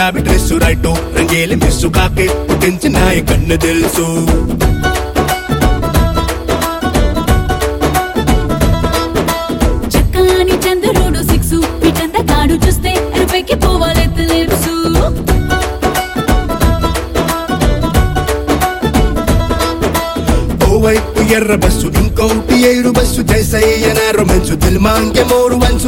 Punjabi dress right రంగేలి miss కాకే పుట్టించిన కన్ను తెలుసు చక్కని చంద్రుడు సిక్సు పిటంత కాడు చూస్తే ఎరుపెక్కి పోవాలెత్తలేరుసు ఓవైపు ఎర్ర బస్సు ఇంకోటి ఏడు బస్సు జైసయ్యన రొమాన్సు దిల్ మాంగే మోరు వన్సు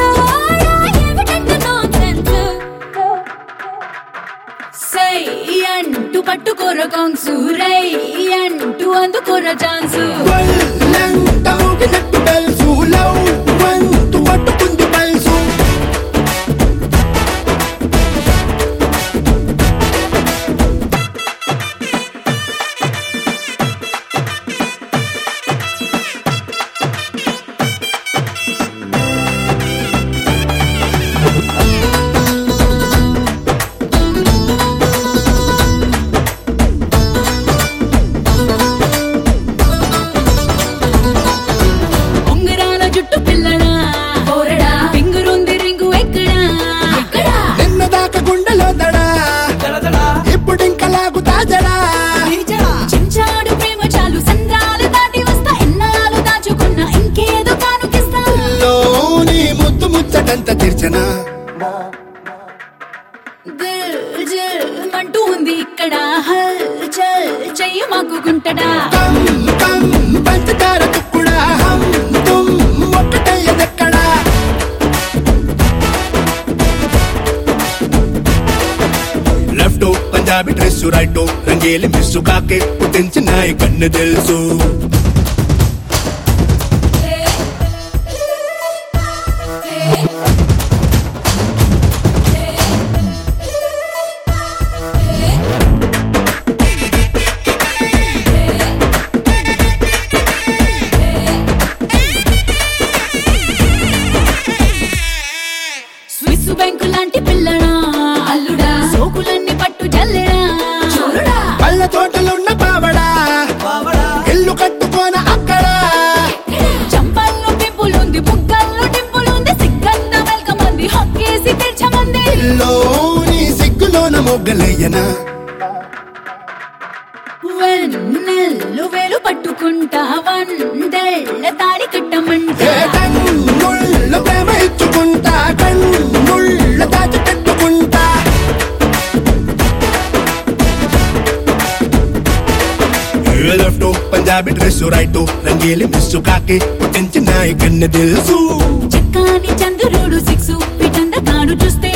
సై అంటూ పట్టుకోర కాంగ్సు రై అంటూ అందుకోర ఛాన్సు వల్లంట ఊగినట్టు బెల్సు లవ్ వంతు పట్టుకుంది బల్సు ఉంగరాల జుట్టు పిల్లడా పోరడా రింగురుంది రింగు ఎక్కడా ఎక్కడా నిన్న దాకా గుండెలో దడా ఇప్పుడు ఇంకా లాగుతా జడా చించాడు ప్రేమ చాలు సంద్రాలు దాటి వస్తా ఎన్నాళ్ళు దాచుకున్నా ఇంకేదో కానుకిస్తా లోని ముద్దు ముచ్చటంత తీర్చనా దిల్ జిల్ అంటూ ఉంది ఇక్కడ హల్ చల్ చెయ్యి మగ్గుకుంటడా కమ్ కమ్ పంచదార తుక్కుడా హం తుమ్ ఒక్కటయ్యదెక్కడా లెఫ్ట్ పంజాబీ డ్రెస్ రైట్ రంగేలి మిస్సు కాకే పుట్టించిన కన్ను తెలుసు స్విస్ బ్యాంకు లాంటి పిల్లడా అల్లుడా సోకులన్నీ పట్టు జల్లెడా చూడడా పళ్ళ తోటలున్న పావడా ఇల్లు కట్టుకోన అక్కడ చంపల్లో పింపులుంది బుగ్గల్లో టింపులుంది సిగ్గంత వెల్కమ్ అంది హక్కేసి తెచ్చమంది లోని సిగ్గులోన మొగ్గలయ్యనా వెన్నెల్లు వేలు పట్టుకుంటా వందెళ్ళ తాడి కట్టమంట ఏ కన్నుళ్ళ ప్రేమ ఇచ్చుకుంటా కన్నుళ్ళ దాచి పెట్టుకుంటా లెఫ్ట్ పంజాబీ డ్రెస్ రైట్ రంగేలి మిస్సు కాకి పుట్టించిన కన్ను తెలుసు చక్కని చంద్రుడు సిక్సు పిటంద కాడు చూస్తే